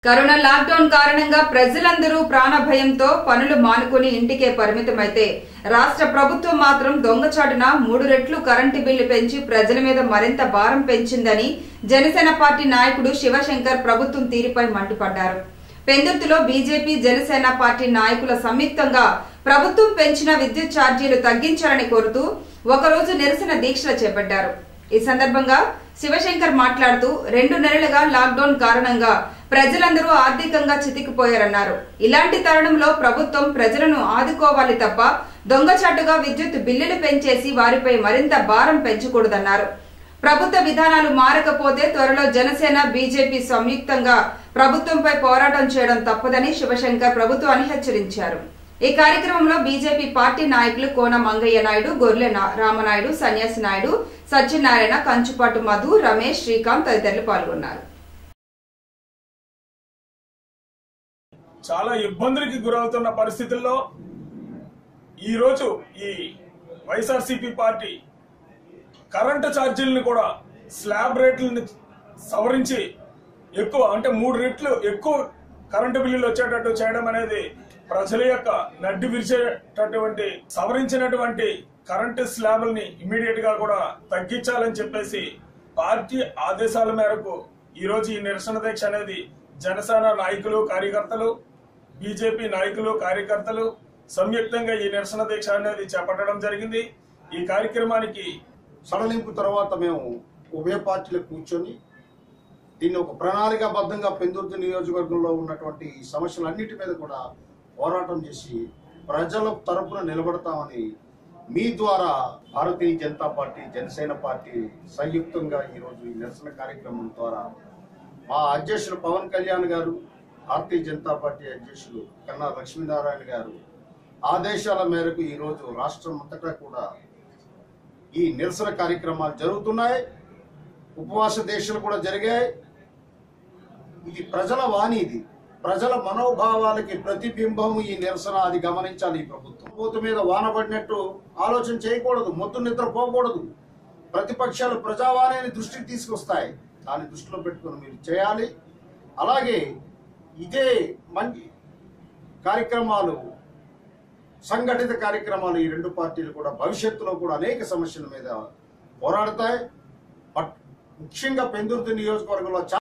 corona lockdown కారణంగా ప్రజలందరూ ప్రాణ భయంతో పనులు మానుకుని ఇంటికే పరిమితమైతే రాష్ట్ర ప్రభుత్వం మాత్రం దొంగచాటున మూడు రెట్లు కరెంటు బిల్లు పెంచి ప్రజల మీద మరింత భారం పెంచిందని జనసేన పార్టీ నాయకుడు శివశంకర్ ప్రభుత్వం తీరుపై మండిపడ్డారు పెందుర్తిలో బీజేపీ జనసేన పార్టీ నాయకుల సంయుక్తంగా ప్రభుత్వం పెంచిన విద్యుత్ ఛార్జీలు తగ్గించాలని కోరుతూ ఒకరోజు నిరసన దీక్షలు చేపట్టారు ఈ సందర్భంగా శివశంకర్ మాట్లాడుతూ రెండు నెలలుగా లాక్డౌన్ కారణంగా ప్రజలందరూ ఆర్థికంగా చితికిపోయారన్నారు ఇలాంటి తరుణంలో ప్రభుత్వం ప్రజలను ఆదుకోవాలి తప్ప దొంగచాటుగా విద్యుత్ బిల్లులు పెంచేసి వారిపై మరింత భారం పెంచకూడదన్నారు ప్రభుత్వ విధానాలు మారకపోతే త్వరలో జనసేన బీజేపీ సంయుక్తంగా ప్రభుత్వంపై పోరాటం చేయడం తప్పదని శివశంకర్ ప్రభుత్వాన్ని హెచ్చరించారు ఈ కార్యక్రమంలో బీజేపీ పార్టీ నాయకులు కోన మంగయ్య నాయుడు గొర్రె నా- రామనాయుడు సన్యాసి నాయుడు సత్యనారాయణ కంచుపాటు మధు రమేష్ శ్రీకాంత్ తదితరులు పాల్గొన్నారు చాలా ఇబ్బందులకి గురవుతున్న పరిస్థితుల్లో ఈరోజు ఈ వైఎస్ఆర్సీపీ పార్టీ కరెంటు ఛార్జీలను కూడా స్లాబ్ రేట్లను సవరించి ఎక్కువ అంటే మూడు రెట్లు ఎక్కువ కరెంటు బిల్లులు వచ్చేటట్టు చేయడం అనేది ప్రజల యొక్క నడ్డి విరిచేటటువంటి సవరించినటువంటి కరెంటు స్లాబుల్ని ఇమీడియట్ గా కూడా తగ్గించాలని చెప్పేసి పార్టీ ఆదేశాల మేరకు ఈ రోజు ఈ నిరసన దీక్ష అనేది జనసేన నాయకులు కార్యకర్తలు బీజేపీ నాయకులు కార్యకర్తలు సంయుక్తంగా ఈ నిరసన దీక్ష అనేది చేపట్టడం జరిగింది ఈ కార్యక్రమానికి సడలింపు తర్వాత మేము ఉభయ పార్టీలు కూర్చొని దీన్ని ఒక ప్రణాళికాబద్ధంగా పెందుర్తి నియోజకవర్గంలో ఉన్నటువంటి ఈ సమస్యలన్నిటి మీద కూడా పోరాటం చేసి ప్రజల తరపున నిలబడతామని మీ ద్వారా భారతీయ జనతా పార్టీ జనసేన పార్టీ సంయుక్తంగా ఈరోజు ఈ నిరసన కార్యక్రమం ద్వారా మా అధ్యక్షులు పవన్ కళ్యాణ్ గారు భారతీయ జనతా పార్టీ అధ్యక్షులు కన్నా లక్ష్మీనారాయణ గారు ఆదేశాల మేరకు ఈరోజు రాష్ట్రం అంతటా కూడా ఈ నిరసన కార్యక్రమాలు జరుగుతున్నాయి ఉపవాస దీక్షలు కూడా జరిగాయి ఇది ప్రజల వాణి ఇది ప్రజల మనోభావాలకి ప్రతిబింబం ఈ నిరసన అది గమనించాలి ఈ ప్రభుత్వం పోతు మీద వాన పడినట్టు ఆలోచన చేయకూడదు మొద్దు నిద్ర పోకూడదు ప్రతిపక్షాలు ప్రజావాణిని దృష్టికి తీసుకొస్తాయి దాన్ని దృష్టిలో పెట్టుకుని మీరు చేయాలి అలాగే ఇదే మంచి కార్యక్రమాలు సంఘటిత కార్యక్రమాలు ఈ రెండు పార్టీలు కూడా భవిష్యత్తులో కూడా అనేక సమస్యల మీద పోరాడతాయి బట్ ముఖ్యంగా పెందుర్తి నియోజకవర్గంలో చా-